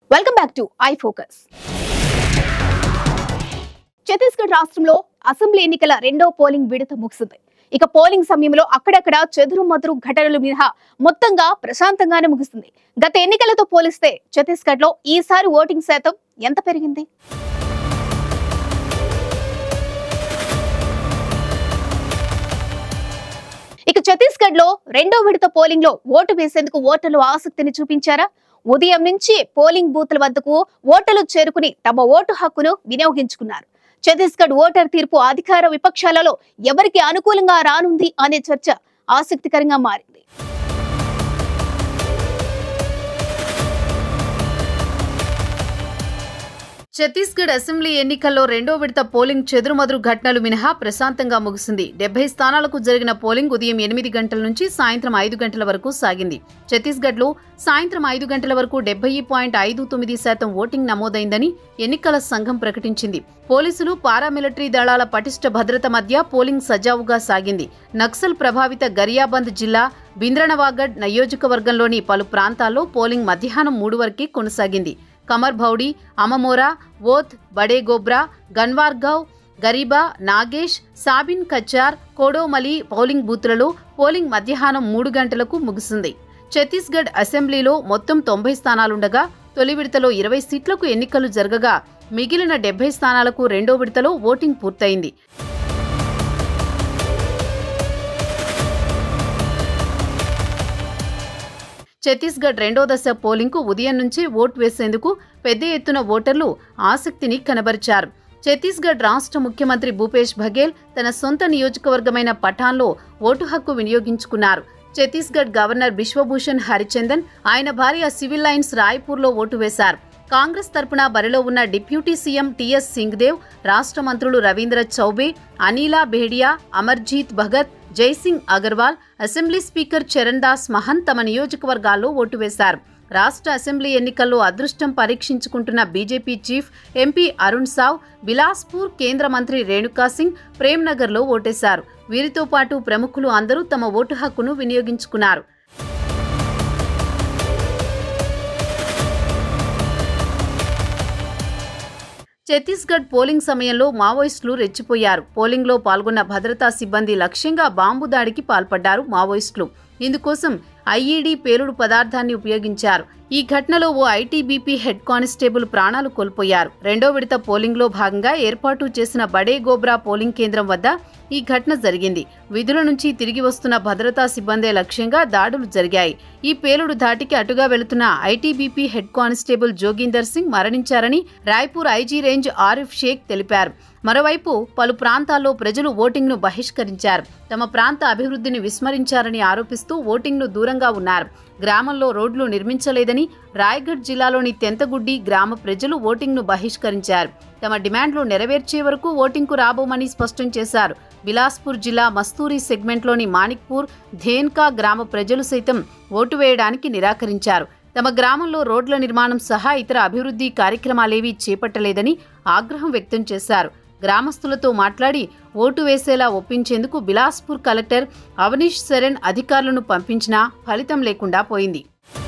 welcome back to I focus Chhattisgarh రాష్ట్రంలో assembly ఎన్నికల రెండో పోలింగ్ విడత ముగిసింది ఇక పోలింగ్ సమయంలో అక్కడక్కడ చెదురు మదురు ఘటనలు మినహా మొత్తంగా ప్రశాంతంగానే ముగిసింది గత ఎన్నికలతో పోలిస్తే ఛత్తీస్గఢ్ లో ఈసారి ఓటింగ్ శాతం ఎంత పెరిగింది ఇక ఛత్తీస్గఢ్ లో రెండో విడత పోలింగ్ లో ఓటు వేసేందుకు ఓటర్లు ఆసక్తిని చూపించారా ఉదయం నుంచి పోలింగ్ బూత్ల వద్దకు ఓటర్లు చేరుకుని తమ ఓటు హక్కును వినియోగించుకున్నారు ఛత్తీస్గఢ్ ఓటర్ తీర్పు అధికార విపక్షాలలో ఎవరికి అనుకూలంగా రానుంది అనే చర్చ ఆసక్తికరంగా మారింది ఛత్తీస్గఢ్ అసెంబ్లీ ఎన్నికల్లో రెండో విడత పోలింగ్ చెదురుమదురు ఘటనలు మినహా ప్రశాంతంగా ముగిసింది డెబ్బై స్థానాలకు జరిగిన పోలింగ్ ఉదయం ఎనిమిది గంటల నుంచి సాయంత్రం ఐదు గంటల వరకు సాగింది ఛత్తీస్గఢ్లో సాయంత్రం ఐదు గంటల వరకు డెబ్బై పాయింట్ ఐదు తొమ్మిది శాతం ఓటింగ్ నమోదైందని ఎన్నికల సంఘం ప్రకటించింది పోలీసులు పారామిలిటరీ దళాల పటిష్ట భద్రత మధ్య పోలింగ్ సజావుగా సాగింది నక్సల్ ప్రభావిత గరియాబంద్ జిల్లా బింద్రనవాగఢ్ నియోజకవర్గంలోని పలు ప్రాంతాల్లో పోలింగ్ మధ్యాహ్నం మూడు వరకే కొనసాగింది కమర్ భౌడి అమమోరా ఓత్ బడేగోబ్రా గన్వార్గావ్ గరీబా నాగేష్ సాబిన్ కచ్చార్ కోడోమలి పోలింగ్ బూత్లలో పోలింగ్ మధ్యాహ్నం మూడు గంటలకు ముగిసింది ఛత్తీస్గఢ్ అసెంబ్లీలో మొత్తం తొంభై స్థానాలుండగా తొలి విడతలో ఇరవై సీట్లకు ఎన్నికలు జరగగా మిగిలిన డెబ్బై స్థానాలకు రెండో విడతలో ఓటింగ్ పూర్తయింది ఛత్తీస్గఢ్ రెండో దశ పోలింగ్కు ఉదయం నుంచి ఓటు వేసేందుకు పెద్ద ఎత్తున ఓటర్లు ఆసక్తిని కనబరిచారు ఛత్తీస్గఢ్ రాష్ట్ర ముఖ్యమంత్రి భూపేష్ బఘేల్ తన సొంత నియోజకవర్గమైన పఠాన్లో ఓటు హక్కు వినియోగించుకున్నారు ఛత్తీస్గఢ్ గవర్నర్ బిశ్వభూషణ్ హరిచందన్ ఆయన భార్య సివిల్ లైన్స్ రాయ్పూర్లో ఓటు వేశారు కాంగ్రెస్ తరపున బరిలో ఉన్న డిప్యూటీ సీఎం టీఎస్ సింగ్దేవ్ రాష్ట్ర మంత్రులు రవీంద్ర చౌబే అనిలా బేడియా అమర్జీత్ భగత్ జైసింగ్ అగర్వాల్ అసెంబ్లీ స్పీకర్ చరణ్ దాస్ మహన్ తమ నియోజకవర్గాల్లో ఓటు వేశారు రాష్ట్ర అసెంబ్లీ ఎన్నికల్లో అదృష్టం పరీక్షించుకుంటున్న BJP chief MP Arun Sao Bilaspur కేంద్ర మంత్రి రేణుకా సింగ్ ప్రేమ్నగర్లో ఓటేశారు వీరితో పాటు ప్రముఖులు అందరూ తమ ఓటు హక్కును వినియోగించుకున్నారు ఛత్తీస్గఢ్ పోలింగ్ సమయంలో మావోయిస్టులు రెచ్చిపోయారు పోలింగ్లో పాల్గొన్న భద్రతా సిబ్బంది లక్ష్యంగా బాంబు దాడికి పాల్పడ్డారు మావోయిస్టులు ఇందుకోసం ఐఈడీ పేలుడు పదార్థాన్ని ఉపయోగించారు ఈ ఘటనలో ఓ ఐటీబీపీ హెడ్ కానిస్టేబుల్ ప్రాణాలు కోల్పోయారు రెండో విడత పోలింగ్లో భాగంగా ఏర్పాటు చేసిన బడే గోబ్రా పోలింగ్ కేంద్రం వద్ద ఈ ఘటన జరిగింది విధుల నుంచి తిరిగి వస్తున్న భద్రతా సిబ్బందే లక్ష్యంగా దాడులు జరిగాయి ఈ పేలుడు ధాటికి అటుగా వెళుతున్న ITBP head constable Joginder Singh మరణించారని రాయ్పూర్ ఐజీ రేంజ్ ఆరిఫ్ షేక్ తెలిపారు మరోవైపు పలు ప్రాంతాల్లో ప్రజలు ఓటింగ్ను బహిష్కరించారు తమ ప్రాంత అభివృద్ధిని విస్మరించారని ఆరోపిస్తూ ఓటింగ్ను దూరంగా ఉన్నారు గ్రామంలో రోడ్లు నిర్మించలేదని రాయగఢ్ జిల్లాలోని తెంతగుడ్డి గ్రామ ప్రజలు ఓటింగ్ను బహిష్కరించారు తమ డిమాండ్లు నెరవేర్చే వరకు ఓటింగ్కు రాబోమని స్పష్టం చేశారు బిలాస్పూర్ జిల్లా మస్తూరి సెగ్మెంట్లోని మాణిక్పూర్ ధేన్కా గ్రామ ప్రజలు సైతం ఓటు వేయడానికి నిరాకరించారు తమ గ్రామంలో రోడ్ల నిర్మాణం సహా ఇతర అభివృద్ధి కార్యక్రమాలేవీ చేపట్టలేదని ఆగ్రహం వ్యక్తం చేశారు గ్రామస్తులతో మాట్లాడి ఓటు వేసేలా ఒప్పించేందుకు బిలాస్పూర్ కలెక్టర్ అవనీష్ శరణ్ అధికారులను పంపించినా ఫలితం లేకుండా పోయింది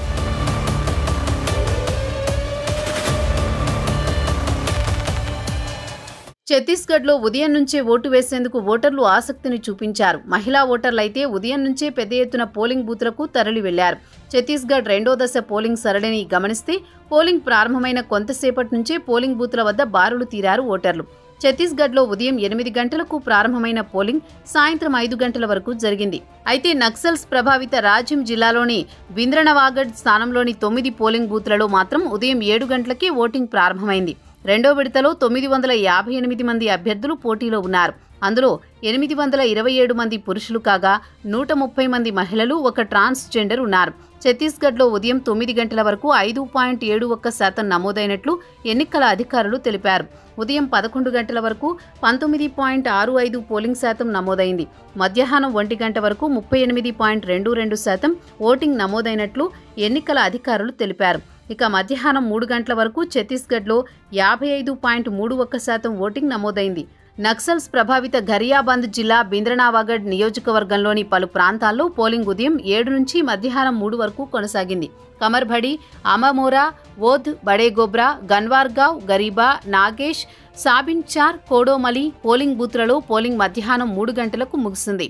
ఛత్తీస్గఢ్లో ఉదయం నుంచే ఓటు వేసేందుకు ఓటర్లు ఆసక్తిని చూపించారు మహిళా ఓటర్లైతే ఉదయం నుంచే పెద్ద ఎత్తున పోలింగ్ బూత్లకు తరలి వెళ్లారు ఛత్తీస్గఢ్ రెండో దశ పోలింగ్ సరళిని గమనిస్తే పోలింగ్ ప్రారంభమైన కొంతసేపటి నుంచే పోలింగ్ బూత్ల వద్ద బారులు తీరారు ఓటర్లు ఛత్తీస్గఢ్లో ఉదయం ఎనిమిది గంటలకు ప్రారంభమైన పోలింగ్ సాయంత్రం ఐదు గంటల వరకు జరిగింది అయితే నక్సల్స్ ప్రభావిత రాజ్యం జిల్లాలోని బింద్రనవాగఢ్ స్థానంలోని తొమ్మిది పోలింగ్ బూత్లలో మాత్రం ఉదయం ఏడు గంటలకే ఓటింగ్ ప్రారంభమైంది రెండో విడతలో తొమ్మిది వందల యాభై ఎనిమిది మంది అభ్యర్థులు పోటీలో ఉన్నారు అందులో ఎనిమిది వందల ఇరవై ఏడు మంది పురుషులు కాగా నూట ముప్పై మంది మహిళలు ఒక ట్రాన్స్జెండర్ ఉన్నారు ఛత్తీస్గఢ్లో ఉదయం తొమ్మిది గంటల వరకు ఐదు పాయింట్ ఏడు ఒక్క శాతం నమోదైనట్లు ఎన్నికల అధికారులు తెలిపారు ఉదయం పదకొండు గంటల వరకు పంతొమ్మిది పాయింట్ ఆరు ఐదు పోలింగ్ శాతం నమోదైంది మధ్యాహ్నం ఒంటి గంట వరకు ముప్పై ఎనిమిది పాయింట్ రెండు రెండు శాతం ఓటింగ్ నమోదైనట్లు ఎన్నికల అధికారులు తెలిపారు ఇక మధ్యాహ్నం మూడు గంటల వరకు ఛత్తీస్గఢ్లో యాభై ఐదు పాయింట్ మూడు ఒక్క శాతం ఓటింగ్ నమోదైంది నక్సల్స్ ప్రభావిత ఘరియాబంద్ జిల్లా బింద్రనావాగఢ్ నియోజకవర్గంలోని పలు ప్రాంతాల్లో పోలింగ్ ఉదయం ఏడు నుంచి మధ్యాహ్నం మూడు వరకు కొనసాగింది కమర్భడి అమమోరా ఓధ్ బడేగోబ్రా గన్వార్గావ్ గరీబా నాగేష్ సాబిన్చార్ కోడోమలి పోలింగ్ బూత్లలో పోలింగ్ మధ్యాహ్నం మూడు గంటలకు ముగిసింది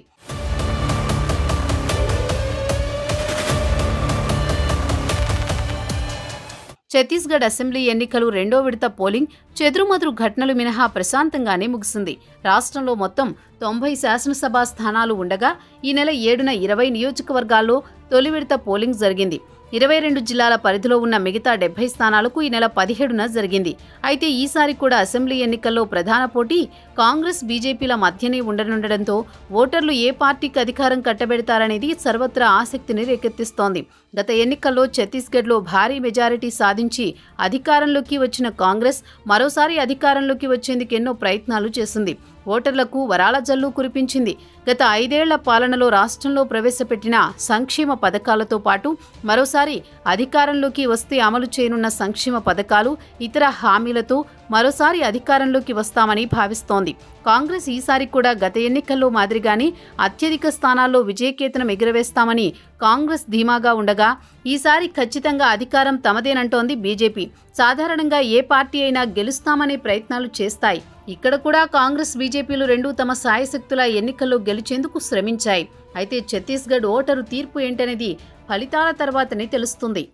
ఛత్తీస్గఢ్ అసెంబ్లీ ఎన్నికలు రెండో విడత పోలింగ్ చెదురుమదురు ఘటనలు మినహా ప్రశాంతంగానే ముగిసింది రాష్ట్రంలో మొత్తం తొంభై శాసనసభ స్థానాలు ఉండగా ఈ నెల ఏడున ఇరవై నియోజకవర్గాల్లో తొలి విడత పోలింగ్ జరిగింది ఇరవై రెండు జిల్లాల పరిధిలో ఉన్న మిగతా డెబ్బై స్థానాలకు ఈ నెల పదిహేడున జరిగింది అయితే ఈసారి కూడా అసెంబ్లీ ఎన్నికల్లో ప్రధాన పోటీ కాంగ్రెస్ బీజేపీల మధ్యనే ఉండనుండడంతో ఓటర్లు ఏ పార్టీకి అధికారం కట్టబెడతారనేది సర్వత్రా ఆసక్తిని రేకెత్తిస్తోంది గత ఎన్నికల్లో ఛత్తీస్గఢ్లో భారీ మెజారిటీ సాధించి అధికారంలోకి వచ్చిన కాంగ్రెస్ మరోసారి అధికారంలోకి వచ్చేందుకు ఎన్నో ప్రయత్నాలు చేసింది ఓటర్లకు వరాల జల్లు కురిపించింది గత ఐదేళ్ల పాలనలో రాష్ట్రంలో ప్రవేశపెట్టిన సంక్షేమ పథకాలతో పాటు మరోసారి అధికారంలోకి వస్తే అమలు చేయనున్న సంక్షేమ పథకాలు ఇతర హామీలతో మరోసారి అధికారంలోకి వస్తామని భావిస్తోంది కాంగ్రెస్ ఈసారి కూడా గత ఎన్నికల్లో మాదిరిగానే అత్యధిక స్థానాల్లో విజయకేతనం ఎగురవేస్తామని కాంగ్రెస్ ధీమాగా ఉండగా ఈసారి ఖచ్చితంగా అధికారం తమదేనంటోంది బీజేపీ సాధారణంగా ఏ పార్టీ అయినా గెలుస్తామనే ప్రయత్నాలు చేస్తాయి ఇక్కడ కూడా కాంగ్రెస్ బీజేపీలు రెండూ తమ సాయశక్తుల ఎన్నికల్లో గెలిచేందుకు శ్రమించాయి అయితే ఛత్తీస్గఢ్ ఓటరు తీర్పు ఏంటనేది ఫలితాల తర్వాతనే తెలుస్తుంది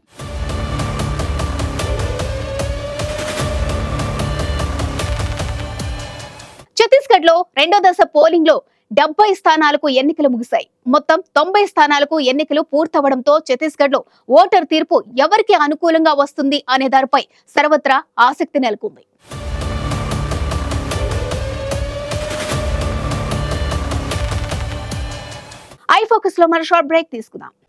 ఛత్తీస్గఢ్ లో రెండో దశ పోలింగ్ లో డెబ్బై స్థానాలకు ఎన్నికలు ముగిశాయి మొత్తం తొంభై స్థానాలకు ఎన్నికలు పూర్తవడంతో ఛత్తీస్గఢ్ లో ఓటర్ తీర్పు ఎవరికి అనుకూలంగా వస్తుంది అనే దానిపై సర్వత్రా ఆసక్తి నెలకొంది ఐ ఫోకస్ లో మన షార్ట్ బ్రేక్ తీసుకుందాం